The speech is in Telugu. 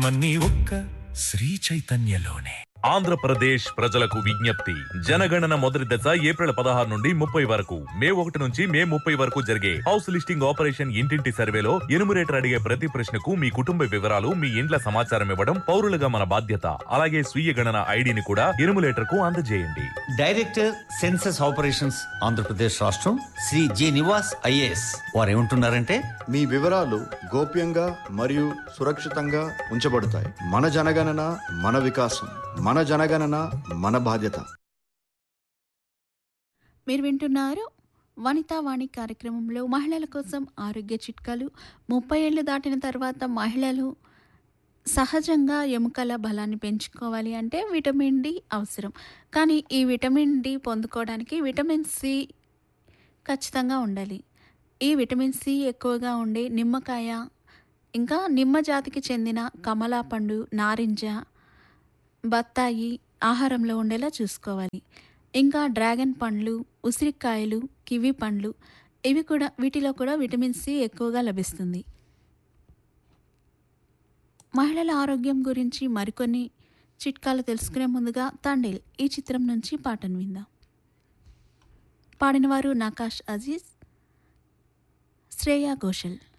ఆనందమన్నీ ఒక్క శ్రీ చైతన్యలోనే ఆంధ్రప్రదేశ్ ప్రజలకు విజ్ఞప్తి జనగణన మొదటి దశ ఏప్రిల్ పదహారు నుండి ముప్పై వరకు మే ఒకటి నుంచి మే ముప్పై వరకు జరిగే హౌస్ లిస్టింగ్ ఆపరేషన్ ఇంటింటి సర్వేలో ఎనుమరేటర్ అడిగే ప్రతి ప్రశ్నకు మీ కుటుంబ వివరాలు మీ ఇండ్ల సమాచారం ఇవ్వడం పౌరులుగా మన బాధ్యత అలాగే స్వీయ గణన ఐడిని కూడా ఎనుమరేటర్ కు అందజేయండి డైరెక్టర్ సెన్సస్ ఆపరేషన్స్ ఆంధ్రప్రదేశ్ రాష్ట్రం శ్రీ జి నివాస్ ఐఏఎస్ వారు ఏమంటున్నారంటే మీ వివరాలు గోప్యంగా మరియు సురక్షితంగా ఉంచబడతాయి మన జనగణన మన వికాసం మన జనగణన మన బాధ్యత మీరు వింటున్నారు వనితా వాణి కార్యక్రమంలో మహిళల కోసం ఆరోగ్య చిట్కాలు ముప్పై ఏళ్ళు దాటిన తర్వాత మహిళలు సహజంగా ఎముకల బలాన్ని పెంచుకోవాలి అంటే విటమిన్ డి అవసరం కానీ ఈ విటమిన్ డి పొందుకోవడానికి విటమిన్ సి ఖచ్చితంగా ఉండాలి ఈ విటమిన్ సి ఎక్కువగా ఉండే నిమ్మకాయ ఇంకా నిమ్మ జాతికి చెందిన కమలా పండు నారింజ బత్తాయి ఆహారంలో ఉండేలా చూసుకోవాలి ఇంకా డ్రాగన్ పండ్లు ఉసిరికాయలు కివి పండ్లు ఇవి కూడా వీటిలో కూడా విటమిన్ సి ఎక్కువగా లభిస్తుంది మహిళల ఆరోగ్యం గురించి మరికొన్ని చిట్కాలు తెలుసుకునే ముందుగా తండేల్ ఈ చిత్రం నుంచి పాటను విందాం పాడినవారు నకాష్ అజీజ్ శ్రేయా ఘోషల్